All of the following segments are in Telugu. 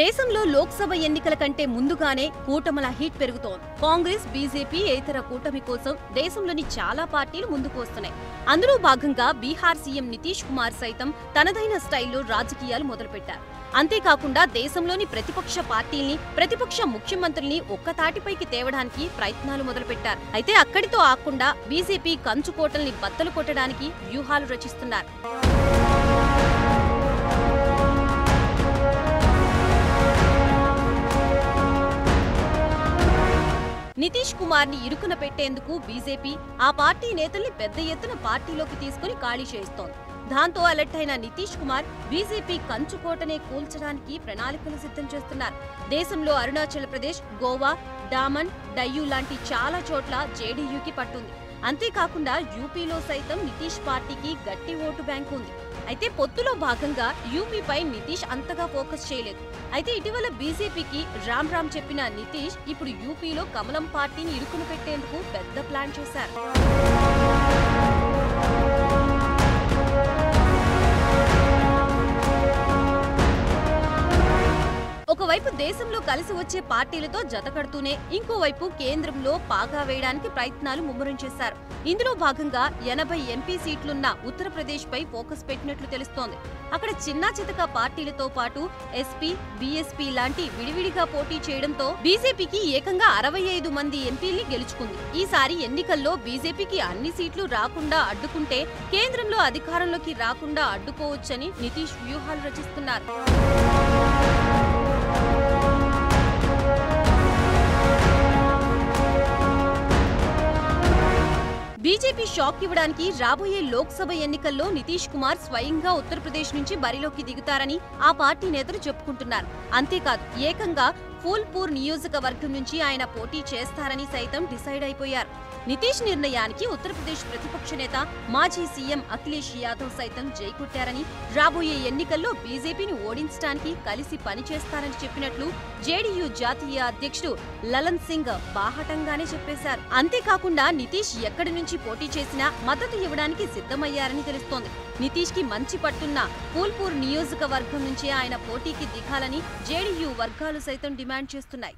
దేశంలో లోక్సభ ఎన్నికల కంటే ముందుగానే కూటముల హీట్ పెరుగుతోంది కాంగ్రెస్ బీజేపీ ఇతర కూటమి కోసం దేశంలోని చాలా పార్టీలు ముందుకు వస్తున్నాయి అందులో భాగంగా బీహార్ సీఎం నితీష్ కుమార్ సైతం తనదైన స్టైల్లో రాజకీయాలు మొదలుపెట్టారు అంతేకాకుండా దేశంలోని ప్రతిపక్ష పార్టీల్ని ప్రతిపక్ష ముఖ్యమంత్రుల్ని ఒక్కతాటిపైకి తేవడానికి ప్రయత్నాలు మొదలుపెట్టారు అయితే అక్కడితో ఆకుండా బీజేపీ కంచుకోటల్ని బద్దలు కొట్టడానికి వ్యూహాలు రచిస్తున్నారు నితీష్ కుమార్ ని ఇరుకున పెట్టేందుకు బీజేపీ ఆ పార్టీ నేతల్ని పెద్ద ఎత్తున పార్టీలోకి తీసుకుని ఖాళీ చేస్తోంది దాంతో అలర్ట్ అయిన నితీష్ కుమార్ బీజేపీ కంచుకోటనే కూల్చడానికి ప్రణాళికలు సిద్ధం చేస్తున్నారు దేశంలో అరుణాచల్ ప్రదేశ్ గోవా డామన్ డయ్యూ లాంటి చాలా చోట్ల జేడీయూకి పట్టుంది అంతేకాకుండా యూపీలో సైతం నితీష్ పార్టీకి గట్టి ఓటు బ్యాంక్ ఉంది అయితే పొత్తులో భాగంగా యూపీపై నితీష్ అంతగా ఫోకస్ చేయలేదు అయితే ఇటీవల బీజేపీకి రామ్ రామ్ చెప్పిన నితీష్ ఇప్పుడు యూపీలో కమలం పార్టీని ఇరుకును పెట్టేందుకు పెద్ద ప్లాన్ చేశారు ఒకవైపు దేశంలో కలిసి వచ్చే పార్టీలతో జతకడుతూనే ఇంకోవైపు కేంద్రంలో పాగా వేయడానికి ప్రయత్నాలు ముమ్మరం చేశారు ఇందులో భాగంగా ఎనభై ఎంపీ సీట్లున్న ఉత్తరప్రదేశ్ పై ఫోకస్ పెట్టినట్లు తెలుస్తోంది అక్కడ చిన్నా చితక పార్టీలతో పాటు ఎస్పీ బీఎస్పీ లాంటి విడివిడిగా పోటీ చేయడంతో బీజేపీకి ఏకంగా అరవై ఐదు మంది ఎంపీల్ని గెలుచుకుంది ఈసారి ఎన్నికల్లో బీజేపీకి అన్ని సీట్లు రాకుండా అడ్డుకుంటే కేంద్రంలో అధికారంలోకి రాకుండా అడ్డుకోవచ్చని నితీష్ వ్యూహాలు రచిస్తున్నారు బీజేపీ షాక్ ఇవ్వడానికి రాబోయే లోక్సభ ఎన్నికల్లో నితీష్ కుమార్ స్వయంగా ఉత్తరప్రదేశ్ నుంచి బరిలోకి దిగుతారని ఆ పార్టీ నేతలు చెప్పుకుంటున్నారు అంతేకాదు ఏకంగా ఫూల్పూర్ నియోజకవర్గం నుంచి ఆయన పోటీ చేస్తారని సైతం డిసైడ్ అయిపోయారు నితీష్ నిర్ణయానికి ఉత్తరప్రదేశ్ ప్రతిపక్ష నేత మాజీ సీఎం అఖిలేష్ యాదవ్ సైతం జైకొట్టారని రాబోయే ఎన్నికల్లో బీజేపీని ఓడించడానికి కలిసి పనిచేస్తారని చెప్పినట్లు జేడీయూ జాతీయ అధ్యక్షుడు లలన్ సింగ్ బాహటంగానే చెప్పేశారు అంతేకాకుండా నితీష్ ఎక్కడి నుంచి పోటీ చేసినా మద్దతు ఇవ్వడానికి సిద్ధమయ్యారని తెలుస్తోంది నితీష్ కి మంచి పట్టున్న ఫూల్పూర్ నియోజకవర్గం నుంచి ఆయన పోటీకి దిగాలని జేడీయూ వర్గాలు సైతం డిమాండ్ చేస్తున్నాయి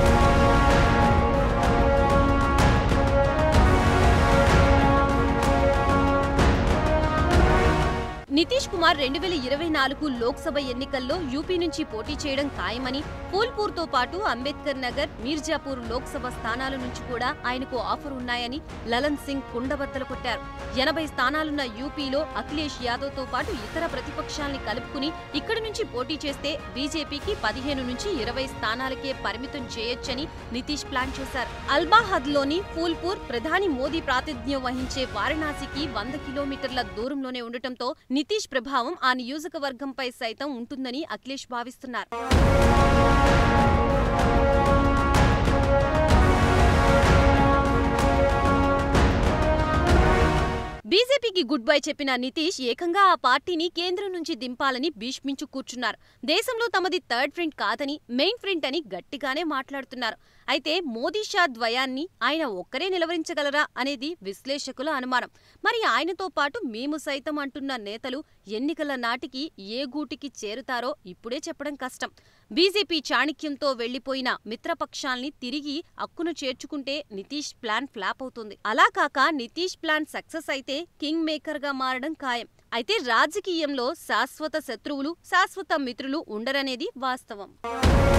నితీష్ కుమార్ రెండు వేల ఇరవై నాలుగు లోక్సభ ఎన్నికల్లో యూపీ నుంచి పోటీ చేయడం ఖాయమని ఫూల్పూర్ తో పాటు అంబేద్కర్ నగర్ మీర్జాపూర్ లోక్సభ స్థానాల నుంచి కూడా ఆయనకు ఆఫర్ ఉన్నాయని లలన్ సింగ్ కుండబద్దలు కొట్టారు ఎనభై స్థానాలున్న యూపీలో అఖిలేష్ యాదవ్ తో పాటు ఇతర ప్రతిపక్షాల్ని కలుపుకుని ఇక్కడి నుంచి పోటీ చేస్తే బీజేపీకి పదిహేను నుంచి ఇరవై స్థానాలకే పరిమితం చేయొచ్చని నితీష్ ప్లాన్ చేశారు అల్బాహద్ లోని ఫూల్పూర్ ప్రధాని మోదీ ప్రాతినిధ్యం వహించే వారణాసికి వంద కిలోమీటర్ల దూరంలోనే ఉండటంతో నితీష్ ప్రభావం ఆ నియోజకవర్గంపై సైతం ఉంటుందని అఖిలేష్ భావిస్తున్నారు బీజేపీకి గుడ్ బై చెప్పిన నితీష్ ఏకంగా ఆ పార్టీని కేంద్రం నుంచి దింపాలని భీష్మించు కూర్చున్నారు దేశంలో తమది థర్డ్ ఫ్రంట్ కాదని మెయిన్ ఫ్రంట్ అని గట్టిగానే మాట్లాడుతున్నారు అయితే మోదీ షా ద్వయాన్ని ఆయన ఒక్కరే నిలవరించగలరా అనేది విశ్లేషకుల అనుమానం మరి ఆయనతో పాటు మేము సైతం అంటున్న నేతలు ఎన్నికల నాటికి ఏ గూటికి చేరుతారో ఇప్పుడే చెప్పడం కష్టం బీజేపీ చాణక్యంతో వెళ్లిపోయిన మిత్రపక్షాల్ని తిరిగి అక్కును చేర్చుకుంటే నితీష్ ప్లాన్ ఫ్లాప్ అవుతుంది అలా కాక నితీష్ ప్లాన్ సక్సెస్ అయితే కింగ్ మేకర్ గా మారడం ఖాయం అయితే రాజకీయంలో శాశ్వత శత్రువులు శాశ్వత మిత్రులు ఉండరనేది వాస్తవం